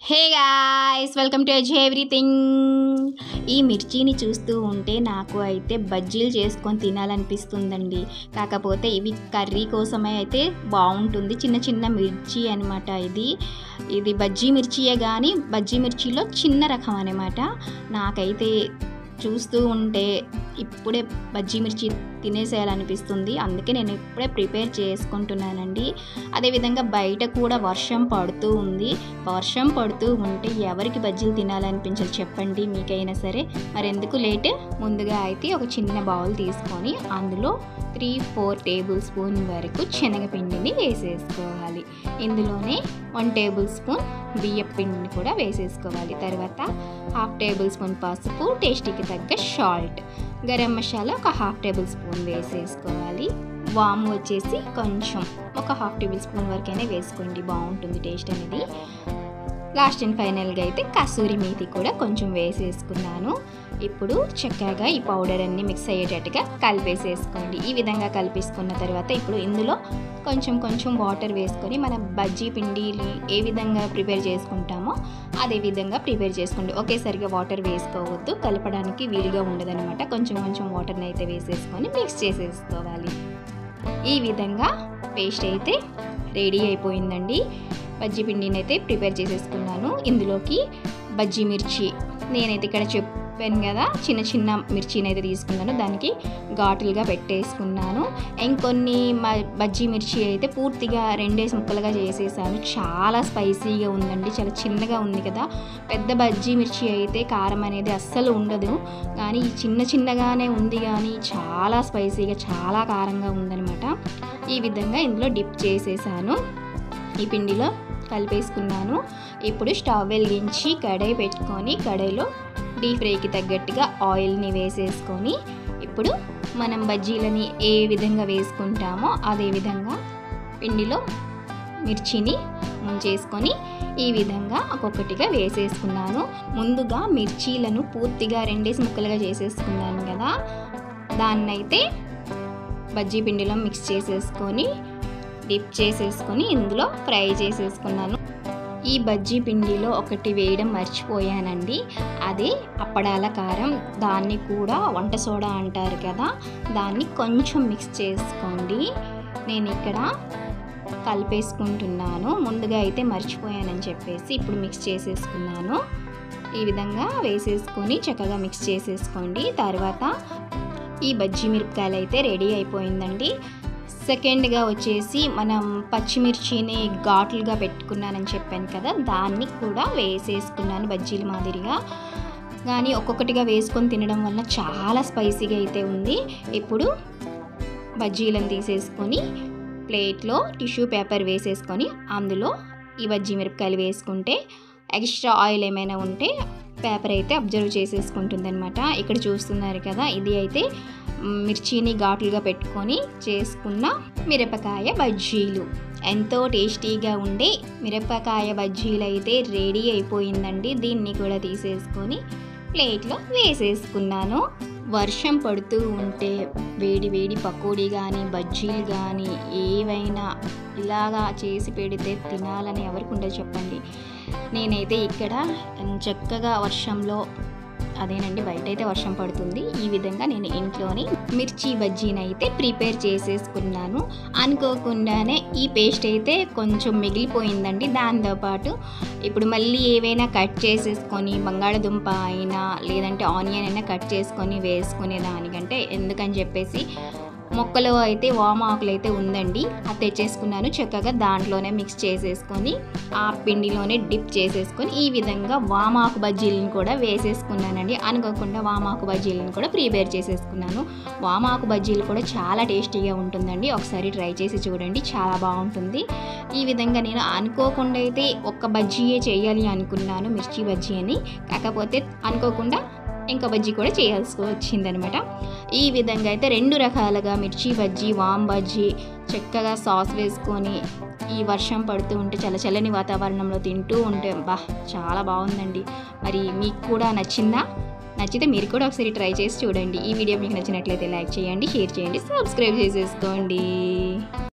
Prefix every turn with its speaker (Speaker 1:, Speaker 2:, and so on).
Speaker 1: hey guys welcome to is everything ఈ మిర్చిని చూస్తూ ఉంటే నాకు అయితే బజ్జీలు చేసుకొని తినాలనిపిస్తుందండి కాకపోతే ఇవి కర్రీ కోసమే అయితే బాగుంటుంది చిన్న చిన్న మిర్చి అనమాట ఇది ఇది బజ్జీ మిర్చియే కానీ బజ్జీ మిర్చిలో చిన్న రకం అనమాట నాకైతే చూస్తూ ఉంటే ఇప్పుడే బజ్జీ మిర్చి తినేసేయాలనిపిస్తుంది అందుకే నేను ఇప్పుడే ప్రిపేర్ చేసుకుంటున్నానండి అదేవిధంగా బయట కూడా వర్షం పడుతూ ఉంది వర్షం పడుతూ ఉంటే ఎవరికి బజ్జీలు తినాలనిపించాలి చెప్పండి మీకైనా సరే మరి ఎందుకు లేట్ ముందుగా అయితే ఒక చిన్న బౌల్ తీసుకొని అందులో త్రీ ఫోర్ టేబుల్ స్పూన్ వరకు శనగపిండిని వేసేసుకోవాలి ఇందులోనే వన్ టేబుల్ స్పూన్ బియ్యం పిండిని కూడా వేసేసుకోవాలి తర్వాత హాఫ్ టేబుల్ స్పూన్ పసుపు టేస్టీకి తగ్గ సాల్ట్ గరం మసాలా ఒక హాఫ్ టేబుల్ స్పూన్ వేసేసుకోవాలి వాము వచ్చేసి కొంచెం ఒక హాఫ్ టేబుల్ స్పూన్ వరకైనా వేసుకోండి బాగుంటుంది టేస్ట్ అనేది లాస్ట్ అండ్ ఫైనల్గా అయితే కసూరి మేతి కూడా కొంచెం వేసేసుకున్నాను ఇప్పుడు చక్కగా ఈ పౌడర్ అన్ని మిక్స్ అయ్యేటట్టుగా కలిపేసేసుకోండి ఈ విధంగా కలిపేసుకున్న తర్వాత ఇప్పుడు ఇందులో కొంచెం కొంచెం వాటర్ వేసుకొని మన బజ్జీ పిండిని ఏ విధంగా ప్రిపేర్ చేసుకుంటామో అదే విధంగా ప్రిపేర్ చేసుకోండి ఒకేసారిగా వాటర్ వేసుకోవద్దు కలపడానికి వీలుగా ఉండదన్నమాట కొంచెం కొంచెం వాటర్ని అయితే వేసేసుకొని మిక్స్ చేసేసుకోవాలి ఈ విధంగా పేస్ట్ అయితే రెడీ అయిపోయిందండి బజ్జీ పిండిని అయితే ప్రిపేర్ చేసేసుకున్నాను ఇందులోకి బజ్జీ మిర్చి నేనైతే ఇక్కడ చెప్పాను కదా చిన్న చిన్న మిర్చిని అయితే తీసుకున్నాను దానికి ఘాటులుగా పెట్టేసుకున్నాను ఇంకొన్ని మ- బజ్జీ మిర్చి అయితే పూర్తిగా రెండేసి ముక్కలుగా చేసేసాను చాలా స్పైసీగా ఉందండి చాలా చిన్నగా ఉంది కదా పెద్ద బజ్జీ మిర్చి అయితే కారం అనేది అస్సలు ఉండదు కానీ ఈ చిన్న చిన్నగానే ఉంది కానీ చాలా స్పైసీగా చాలా కారంగా ఉందనమాట ఈ విధంగా ఇందులో డిప్ చేసేసాను ఈ పిండిలో కలిపేసుకున్నాను ఇప్పుడు స్టవ్ వెలిగించి కడాయి పెట్టుకొని కడాయిలో డీప్ ఫ్రైకి తగ్గట్టుగా ఆయిల్ని వేసేసుకొని ఇప్పుడు మనం బజ్జీలని ఏ విధంగా వేసుకుంటామో అదే విధంగా పిండిలో మిర్చిని ముంచేసుకొని ఈ విధంగా ఒక్కొక్కటిగా వేసేసుకున్నాను ముందుగా మిర్చీలను పూర్తిగా రెండేసి ముక్కలుగా చేసేసుకున్నాను కదా దాన్నైతే బజ్జీ పిండిలో మిక్స్ చేసేసుకొని డిప్ చేసేసుకొని ఇందులో ఫ్రై చేసేసుకున్నాను ఈ బజ్జీ పిండిలో ఒకటి వేయడం మర్చిపోయానండి అదే అప్పడాల కారం దాన్ని కూడా వంట సోడా అంటారు కదా దాన్ని కొంచెం మిక్స్ చేసుకోండి నేను ఇక్కడ కలిపేసుకుంటున్నాను ముందుగా అయితే మర్చిపోయానని చెప్పేసి ఇప్పుడు మిక్స్ చేసేసుకున్నాను ఈ విధంగా వేసేసుకొని చక్కగా మిక్స్ చేసేసుకోండి తర్వాత ఈ బజ్జీ మిరపకాయలు అయితే రెడీ అయిపోయిందండి సెకండ్గా వచ్చేసి మనం పచ్చిమిర్చిని ఘాట్లుగా పెట్టుకున్నానని చెప్పాను కదా దాన్ని కూడా వేసేసుకున్నాను బజ్జీల మాదిరిగా కానీ ఒక్కొక్కటిగా వేసుకొని తినడం వల్ల చాలా స్పైసీగా అయితే ఉంది ఇప్పుడు బజ్జీలను తీసేసుకొని ప్లేట్లో టిష్యూ పేపర్ వేసేసుకొని అందులో ఈ బజ్జీ మిరపకాయలు వేసుకుంటే ఎక్స్ట్రా ఆయిల్ ఏమైనా ఉంటే పేపర్ అయితే అబ్జర్వ్ చేసేసుకుంటుంది అనమాట ఇక్కడ చూస్తున్నారు కదా ఇది అయితే మ్, మిర్చిని ఘాటులుగా పెట్టుకొని చేసుకున్న మిరపకాయ బజ్జీలు ఎంతో టేస్టీగా ఉండే మిరపకాయ బజ్జీలు అయితే రెడీ అయిపోయిందండి దీన్ని కూడా తీసేసుకొని ప్లేట్లో వేసేసుకున్నాను వర్షం పడుతూ ఉంటే వేడి వేడి పకోడీ కానీ బజ్జీలు కానీ ఏవైనా ఇలాగా చేసి పెడితే తినాలని ఎవరికి ఉండదు చెప్పండి నేనైతే ఇక్కడ చక్కగా వర్షంలో అదేనండి బయట అయితే వర్షం పడుతుంది ఈ విధంగా నేను ఇంట్లోని మిర్చి బజ్జీని అయితే ప్రిపేర్ చేసేసుకున్నాను అనుకోకుండానే ఈ పేస్ట్ అయితే కొంచెం మిగిలిపోయిందండి దాంతోపాటు ఇప్పుడు మళ్ళీ ఏవైనా కట్ చేసేసుకొని బంగాళదుంప అయినా లేదంటే ఆనియన్ అయినా కట్ చేసుకొని వేసుకునే దానికంటే ఎందుకని చెప్పేసి మొక్కలో అయితే వామాకులు అయితే ఉందండి అది తెచ్చేసుకున్నాను చక్కగా దాంట్లోనే మిక్స్ చేసేసుకొని ఆ పిండిలోనే డిప్ చేసేసుకొని ఈ విధంగా వామాకు బజ్జీలను కూడా వేసేసుకున్నానండి అనుకోకుండా వామాకు బజ్జీలను కూడా ప్రిపేర్ చేసేసుకున్నాను వామాకు బజ్జీలు కూడా చాలా టేస్టీగా ఉంటుందండి ఒకసారి ట్రై చేసి చూడండి చాలా బాగుంటుంది ఈ విధంగా నేను అనుకోకుండా అయితే ఒక్క బజ్జీయే చేయాలి అనుకున్నాను మిర్చి బజ్జీ అని కాకపోతే అనుకోకుండా ఇంకా బజ్జీ కూడా చేయాల్సి వచ్చిందనమాట ఈ విధంగా అయితే రెండు రకాలుగా మిర్చి బజ్జీ వామ్ బజ్జీ చక్కగా సాస్ వేసుకొని ఈ వర్షం పడుతూ ఉంటే చల్ల చల్లని వాతావరణంలో తింటూ ఉంటే బా చాలా బాగుందండి మరి మీకు కూడా నచ్చిందా నచ్చితే మీరు కూడా ఒకసారి ట్రై చేసి చూడండి ఈ వీడియో మీకు నచ్చినట్లయితే లైక్ చేయండి షేర్ చేయండి సబ్స్క్రైబ్ చేసేసుకోండి